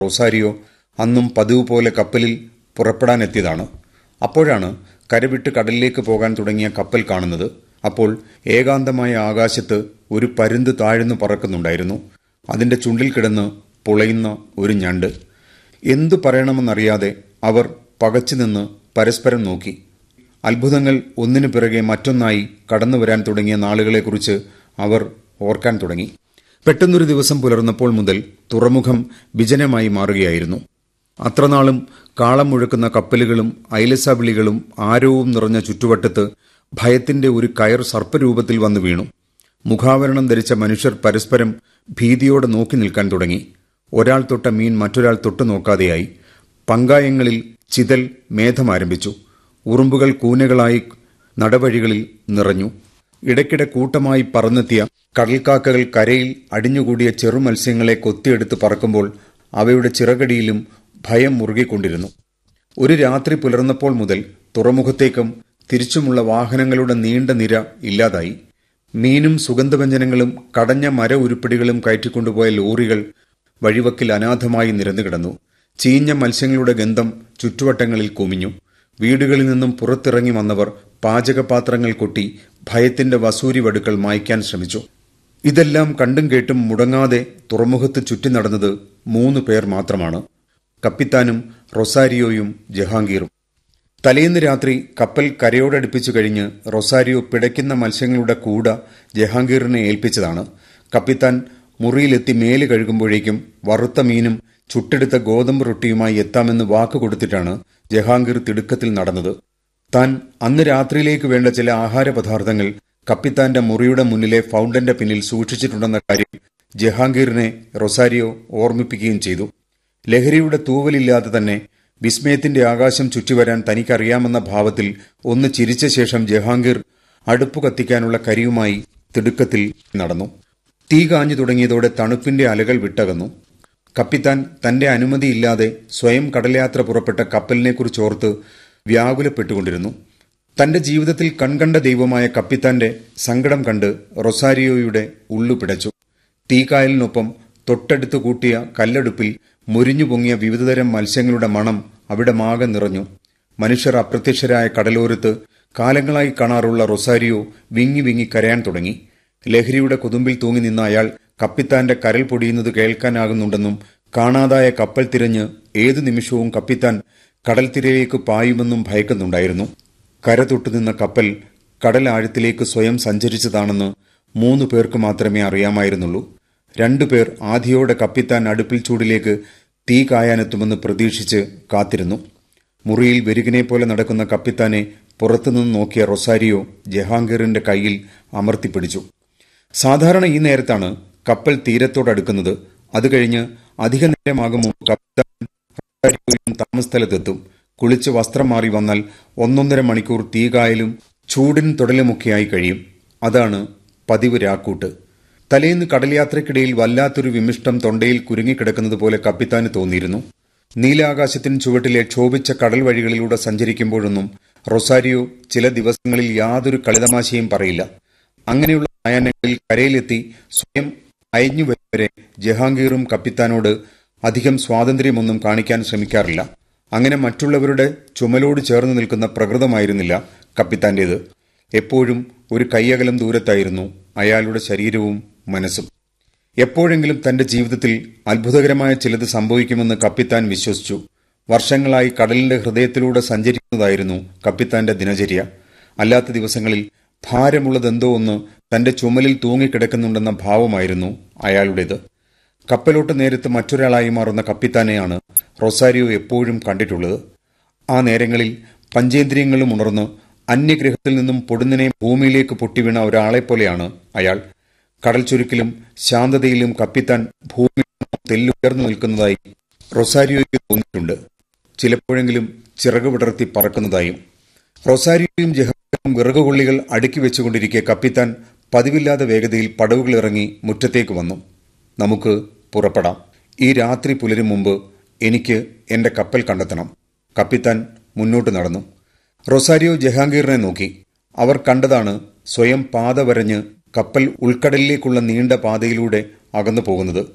Rosario അന്നും പതിവ് പോലെ കപ്പലിൽ പുറപ്പെടാനെത്തിയതാണ് അപ്പോഴാണ് കരവിട്ട് കടലിലേക്ക് പോകാൻ തുടങ്ങിയ കപ്പൽ കാണുന്നത് അപ്പോൾ ഏകാന്തമായ ആകാശത്ത് ഒരു പരുന്ത് താഴ്ന്നു പറക്കുന്നുണ്ടായിരുന്നു അതിന്റെ ചുണ്ടിൽ കിടന്ന് പുളയുന്ന ഒരു ഞണ്ട് എന്തു പറയണമെന്നറിയാതെ അവർ പകച്ചുനിന്ന് പരസ്പരം നോക്കി അത്ഭുതങ്ങൾ ഒന്നിനു പിറകെ മറ്റൊന്നായി കടന്നു വരാൻ തുടങ്ങിയ നാളുകളെക്കുറിച്ച് അവർ ഓർക്കാൻ തുടങ്ങി പെട്ടെന്നൊരു ദിവസം പുലർന്നപ്പോൾ മുതൽ തുറമുഖം വിജനമായി മാറുകയായിരുന്നു അത്രനാളും കാളം മുഴക്കുന്ന കപ്പലുകളും ഐലസവിളികളും ആരവവും നിറഞ്ഞ ചുറ്റുവട്ടത്ത് ഭയത്തിന്റെ ഒരു കയർ സർപ്പരൂപത്തിൽ വന്നു വീണു മുഖാവരണം ധരിച്ച മനുഷ്യർ പരസ്പരം ഭീതിയോടെ നോക്കി നിൽക്കാൻ തുടങ്ങി ഒരാൾ തൊട്ട മീൻ മറ്റൊരാൾ തൊട്ടു നോക്കാതെയായി പങ്കായങ്ങളിൽ ചിതൽ മേധം ആരംഭിച്ചു ഉറുമ്പുകൾ കൂനകളായി നടവഴികളിൽ നിറഞ്ഞു ഇടയ്ക്കിടെ കൂട്ടമായി പറന്നെത്തിയ കടൽക്കാക്കകൾ കരയിൽ അടിഞ്ഞുകൂടിയ ചെറുമത്സ്യങ്ങളെ കൊത്തിയെടുത്ത് പറക്കുമ്പോൾ അവയുടെ ചിറകടിയിലും ഭയം മുറുകിക്കൊണ്ടിരുന്നു ഒരു രാത്രി പുലർന്നപ്പോൾ മുതൽ തുറമുഖത്തേക്കും തിരിച്ചുമുള്ള വാഹനങ്ങളുടെ നീണ്ട നിര ഇല്ലാതായി മീനും സുഗന്ധവ്യഞ്ജനങ്ങളും കടഞ്ഞ മര ഉരുപ്പടികളും കയറ്റിക്കൊണ്ടുപോയ ലോറികൾ വഴിവക്കിൽ അനാഥമായി നിരന്നുകിടന്നു ചീഞ്ഞ മത്സ്യങ്ങളുടെ ഗന്ധം ചുറ്റുവട്ടങ്ങളിൽ കുമിഞ്ഞു വീടുകളിൽ നിന്നും പുറത്തിറങ്ങി വന്നവർ പാചകപാത്രങ്ങൾ കൊട്ടി ഭയത്തിന്റെ വസൂരി വടുക്കൾ മായ്ക്കാൻ ശ്രമിച്ചു ഇതെല്ലാം കണ്ടും കേട്ടും മുടങ്ങാതെ തുറമുഖത്ത് ചുറ്റി നടന്നത് മൂന്ന് പേർ മാത്രമാണ് കപ്പിത്താനും റൊസാരിയോയും ജഹാംഗീറും തലേന്ന് രാത്രി കപ്പൽ കരയോടടുപ്പിച്ചു കഴിഞ്ഞ് റൊസാരിയോ പിടയ്ക്കുന്ന മത്സ്യങ്ങളുടെ കൂട ജഹാംഗീറിനെ ഏൽപ്പിച്ചതാണ് കപ്പിത്താൻ മുറിയിലെത്തി മേല് കഴുകുമ്പോഴേക്കും വറുത്ത മീനും ചുട്ടെടുത്ത ഗോതമ്പ് റൊട്ടിയുമായി എത്താമെന്ന് വാക്ക് കൊടുത്തിട്ടാണ് ജഹാംഗീർ തിടുക്കത്തിൽ നടന്നത് താൻ അന്ന് രാത്രിയിലേക്ക് വേണ്ട ചില ആഹാര പദാർത്ഥങ്ങൾ കപ്പിത്താന്റെ മുറിയുടെ മുന്നിലെ ഫൗണ്ടന്റെ പിന്നിൽ സൂക്ഷിച്ചിട്ടുണ്ടെന്ന കാര്യം ജഹാംഗീറിനെ റൊസാരിയോ ഓർമ്മിപ്പിക്കുകയും ചെയ്തു ലഹരിയുടെ തൂവലില്ലാതെ തന്നെ വിസ്മയത്തിന്റെ ആകാശം ചുറ്റിവരാൻ തനിക്കറിയാമെന്ന ഭാവത്തിൽ ഒന്ന് ചിരിച്ച ശേഷം ജഹാംഗീർ അടുപ്പു കത്തിക്കാനുള്ള കരിയുമായി തിടുക്കത്തിൽ നടന്നു തീ കാഞ്ഞു തുടങ്ങിയതോടെ തണുപ്പിന്റെ അലകൾ വിട്ടകന്നു കപ്പിത്താൻ തന്റെ അനുമതിയില്ലാതെ സ്വയം കടൽയാത്ര പുറപ്പെട്ട കപ്പലിനെക്കുറിച്ചോർത്ത് വ്യാകുലപ്പെട്ടുകൊണ്ടിരുന്നു തന്റെ ജീവിതത്തിൽ കൺകണ്ട ദൈവമായ കപ്പിത്താന്റെ സങ്കടം കണ്ട് റൊസാരിയോയുടെ ഉള്ളു പിടച്ചു തീക്കായലിനൊപ്പം തൊട്ടടുത്ത് കൂട്ടിയ കല്ലടുപ്പിൽ മുരിഞ്ഞു പൊങ്ങിയ വിവിധതരം മത്സ്യങ്ങളുടെ മണം അവിടെ മാകെ നിറഞ്ഞു മനുഷ്യർ അപ്രത്യക്ഷരായ കടലോരത്ത് കാലങ്ങളായി കാണാറുള്ള റൊസാരിയോ വിങ്ങി വിങ്ങി കരയാൻ തുടങ്ങി ലഹരിയുടെ കുതുമ്പിൽ തൂങ്ങി നിന്ന അയാൾ കപ്പിത്താന്റെ കരൽ പൊടിയുന്നത് കേൾക്കാനാകുന്നുണ്ടെന്നും കാണാതായ കപ്പൽ തിരഞ്ഞ് ഏതു നിമിഷവും കപ്പിത്താൻ കടൽത്തിരയിലേക്ക് പായുമെന്നും ഭയക്കുന്നുണ്ടായിരുന്നു കര തൊട്ടുനിന്ന കപ്പൽ കടൽ ആഴത്തിലേക്ക് സ്വയം സഞ്ചരിച്ചതാണെന്ന് മൂന്നു പേർക്ക് മാത്രമേ അറിയാമായിരുന്നുള്ളൂ രണ്ടുപേർ ആധിയോടെ കപ്പിത്താൻ അടുപ്പിൽ ചൂടിലേക്ക് തീ കായാനെത്തുമെന്ന് പ്രതീക്ഷിച്ച് കാത്തിരുന്നു മുറിയിൽ വെരുകിനെ പോലെ നടക്കുന്ന കപ്പിത്താനെ പുറത്തുനിന്ന് നോക്കിയ റൊസാരിയോ ജഹാംഗീറിന്റെ കയ്യിൽ അമർത്തിപ്പിടിച്ചു സാധാരണ ഈ നേരത്താണ് കപ്പൽ തീരത്തോടടുക്കുന്നത് അത് കഴിഞ്ഞ് അധിക നേരമാകും മുമ്പ് കപ്പിത്താൻ റൊസാരിയോയും താമസസ്ഥലത്തെത്തും കുളിച്ച് വസ്ത്രം മാറി വന്നാൽ ഒന്നൊന്നര മണിക്കൂർ തീകായലും ചൂടിന് തുടലുമൊക്കെയായി കഴിയും അതാണ് പതിവ് രാക്കൂട്ട് തലേന്ന് കടൽയാത്രയ്ക്കിടയിൽ വല്ലാത്തൊരു വിമിഷ്ടം തൊണ്ടയിൽ കുരുങ്ങിക്കിടക്കുന്നത് പോലെ കപ്പിത്താന് തോന്നിയിരുന്നു നീലാകാശത്തിന് ചുവട്ടിലെ ക്ഷോഭിച്ച കടൽ വഴികളിലൂടെ സഞ്ചരിക്കുമ്പോഴൊന്നും റൊസാരിയോ ചില ദിവസങ്ങളിൽ യാതൊരു കളിതമാശയും പറയില്ല അങ്ങനെയുള്ള സായാഹ്നങ്ങളിൽ കരയിലെത്തി സ്വയം അയഞ്ഞു വരെ ജഹാംഗീറും കപ്പിത്താനോട് അധികം സ്വാതന്ത്ര്യമൊന്നും കാണിക്കാൻ ശ്രമിക്കാറില്ല അങ്ങനെ മറ്റുള്ളവരുടെ ചുമലോട് ചേർന്ന് നിൽക്കുന്ന പ്രകൃതമായിരുന്നില്ല കപ്പിത്താന്റേത് എപ്പോഴും ഒരു കൈയകലം ദൂരത്തായിരുന്നു അയാളുടെ ശരീരവും മനസ്സും എപ്പോഴെങ്കിലും തന്റെ ജീവിതത്തിൽ അത്ഭുതകരമായ ചിലത് സംഭവിക്കുമെന്ന് കപ്പിത്താൻ വിശ്വസിച്ചു വർഷങ്ങളായി കടലിന്റെ ഹൃദയത്തിലൂടെ സഞ്ചരിക്കുന്നതായിരുന്നു കപ്പിത്താന്റെ ദിനചര്യ അല്ലാത്ത ദിവസങ്ങളിൽ ഭാരമുള്ളതെന്തോ ഒന്ന് തന്റെ ചുമലിൽ തൂങ്ങിക്കിടക്കുന്നുണ്ടെന്ന ഭാവമായിരുന്നു അയാളുടേത് കപ്പലോട്ട് നേരത്ത് മറ്റൊരാളായി മാറുന്ന കപ്പിത്താനെയാണ് റൊസാരിയോ എപ്പോഴും കണ്ടിട്ടുള്ളത് ആ നേരങ്ങളിൽ പഞ്ചേന്ദ്രിയങ്ങളും ഉണർന്ന് അന്യഗ്രഹത്തിൽ നിന്നും പൊടുന്നിനെ ഭൂമിയിലേക്ക് പൊട്ടിവീണ ഒരാളെപ്പോലെയാണ് അയാൾ കടൽ ചുരുക്കിലും ശാന്തതയിലും കപ്പിത്താൻ ഭൂമി തെല്ലുയർന്നു നിൽക്കുന്നതായി റൊസാരിയോയ്ക്ക് തോന്നിയിട്ടുണ്ട് ചിലപ്പോഴെങ്കിലും ചിറക് വിടർത്തി പറക്കുന്നതായും റൊസാരിയോയും ജഹാനും വിറകുകൊള്ളികൾ അടുക്കി വെച്ചുകൊണ്ടിരിക്കെ കപ്പിത്താൻ പതിവില്ലാത്ത വേഗതയിൽ പടവുകൾ ഇറങ്ങി മുറ്റത്തേക്ക് വന്നു നമുക്ക് പുറപ്പെടാം ഈ രാത്രി പുലരും മുമ്പ് എനിക്ക് എന്റെ കപ്പൽ കണ്ടെത്തണം കപ്പിത്താൻ മുന്നോട്ട് നടന്നു റൊസാരിയോ ജഹാംഗീറിനെ നോക്കി അവർ കണ്ടതാണ് സ്വയം പാത വരഞ്ഞ് കപ്പൽ ഉൾക്കടലിലേക്കുള്ള നീണ്ട പാതയിലൂടെ അകന്നു പോകുന്നത്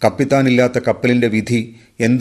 കപ്പിത്താനില്ലാത്ത കപ്പലിന്റെ വിധി എന്ത്